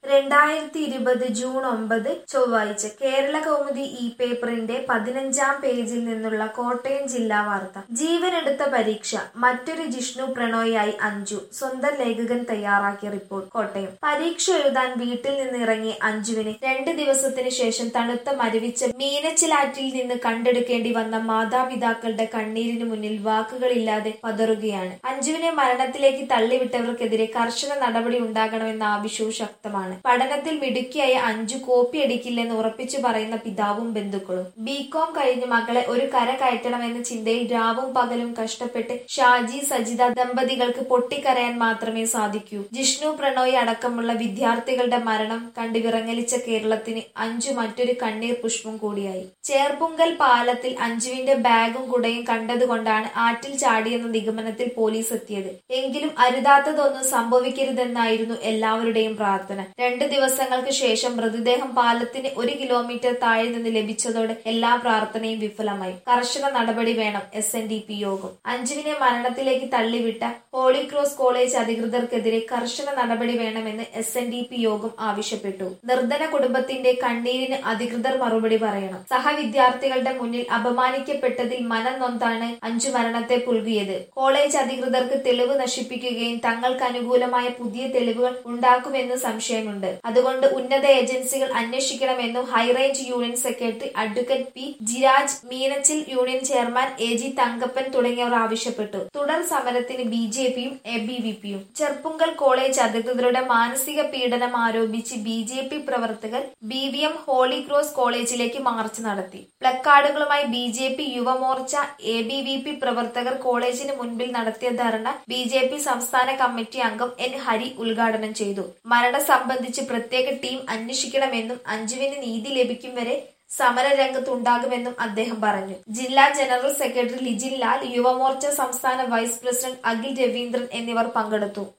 രണ്ടായിരത്തി ഇരുപത് ജൂൺ ഒമ്പത് ചൊവ്വാഴ്ച കേരള കൗമുദി ഈ പേപ്പറിന്റെ പതിനഞ്ചാം പേജിൽ നിന്നുള്ള കോട്ടയം ജില്ലാ വാർത്ത ജീവനെടുത്ത പരീക്ഷ മറ്റൊരു ജിഷ്ണു പ്രണോയായി അഞ്ജു സ്വന്തം ലേഖകൻ തയ്യാറാക്കിയ റിപ്പോർട്ട് കോട്ടയം പരീക്ഷ എഴുതാൻ വീട്ടിൽ നിന്ന് ഇറങ്ങിയ അഞ്ജുവിന് രണ്ട് ദിവസത്തിന് ശേഷം തണുത്ത മരവിച്ച മീനച്ചിലാറ്റിൽ നിന്ന് കണ്ടെടുക്കേണ്ടി വന്ന മാതാപിതാക്കളുടെ കണ്ണീരിന് മുന്നിൽ വാക്കുകളില്ലാതെ പതറുകയാണ് അഞ്ജുവിനെ മരണത്തിലേക്ക് തള്ളിവിട്ടവർക്കെതിരെ കർശന നടപടി ഉണ്ടാകണമെന്ന ആവശ്യവും ശക്തമാണ് പഠനത്തിൽ മിടുക്കിയായ അഞ്ജു കോപ്പിയടിക്കില്ലെന്ന് ഉറപ്പിച്ചു പറയുന്ന പിതാവും ബന്ധുക്കളും ബികോം കഴിഞ്ഞ് മകളെ ഒരു കര കയറ്റണമെന്ന ചിന്തയിൽ രാവും പകലും കഷ്ടപ്പെട്ട് ഷാജി സജിത ദമ്പതികൾക്ക് പൊട്ടിക്കരയാൻ മാത്രമേ സാധിക്കൂ ജിഷ്ണു പ്രണോയ് അടക്കമുള്ള വിദ്യാർത്ഥികളുടെ മരണം കണ്ട് വിറങ്ങലിച്ച കേരളത്തിന് അഞ്ജു മറ്റൊരു കണ്ണീർ പുഷ്പം കൂടിയായി ചേർപ്പുങ്കൽ പാലത്തിൽ അഞ്ജുവിന്റെ ബാഗും കുടയും കണ്ടതുകൊണ്ടാണ് ആറ്റിൽ ചാടിയെന്ന നിഗമനത്തിൽ പോലീസ് എത്തിയത് എങ്കിലും അരുതാത്തതൊന്നും സംഭവിക്കരുതെന്നായിരുന്നു എല്ലാവരുടെയും പ്രാർത്ഥന രണ്ട് ദിവസങ്ങൾക്ക് ശേഷം മൃതദേഹം പാലത്തിന് ഒരു കിലോമീറ്റർ താഴെ നിന്ന് ലഭിച്ചതോടെ എല്ലാ പ്രാർത്ഥനയും വിഫലമായി കർശന നടപടി വേണം എസ് എൻ ഡി പി യോഗം അഞ്ജുവിനെ മരണത്തിലേക്ക് തള്ളിവിട്ട ഹോളി ക്രോസ് കോളേജ് അധികൃതർക്കെതിരെ കർശന നടപടി വേണമെന്ന് എസ് എൻ ഡി പി യോഗം ആവശ്യപ്പെട്ടു നിർധന കുടുംബത്തിന്റെ കണ്ണീരിന് അധികൃതർ മറുപടി പറയണം സഹവിദ്യാർത്ഥികളുടെ മുന്നിൽ അപമാനിക്കപ്പെട്ടതിൽ മനം നൊന്താണ് അഞ്ജു മരണത്തെ പുൽകിയത് കോളേജ് അധികൃതർക്ക് തെളിവ് നശിപ്പിക്കുകയും തങ്ങൾക്ക് അനുകൂലമായ പുതിയ തെളിവുകൾ ഉണ്ടാക്കുമെന്ന് സംശയമുണ്ട് അതുകൊണ്ട് ഉന്നത ഏജൻസികൾ അന്വേഷിക്കണമെന്നും high range union secretary advocate P Jiraj Meenachil union chairman A G Thankappan തുടങ്ങിയവർ ആവശ്യപ്പെട്ടു തുടർ സമരത്തിന് ബി ജെ പിയും എ ബി വി പിയും ചെർപ്പുങ്കൽ കോളേജ് അധികൃതരുടെ മാനസിക പീഡനം ആരോപിച്ച് ബി ജെ പി പ്രവർത്തകർ B V M Holy Cross കോളേജിലേക്ക് മാർച്ച് നടത്തി പ്ലക്കാർഡുകളുമായി B J P Yuva Morcha A B V P പ്രവർത്തകർ കോളേജിന് മുൻപിൽ നടത്തിയ ധർണ ബി ജെ പി സംസ്ഥാന കമ്മിറ്റി അംഗം എൻ ഹരി ഉദ്ഘാടനം ചെയ്തു മരണം സംബന്ധിച്ച് പ്രത്യേക ടീം അന്വേഷിക്കണമെന്നും അഞ്ജുവിന് നീതി ലഭിക്കും വരെ സമരരംഗത്തുണ്ടാകുമെന്നും അദ്ദേഹം പറഞ്ഞു ജില്ലാ ജനറൽ സെക്രട്ടറി ലിജിൻ ലാൽ യുവമോർച്ച സംസ്ഥാന വൈസ് പ്രസിഡന്റ് അഖിൽ രവീന്ദ്രൻ എന്നിവർ പങ്കെടുത്തു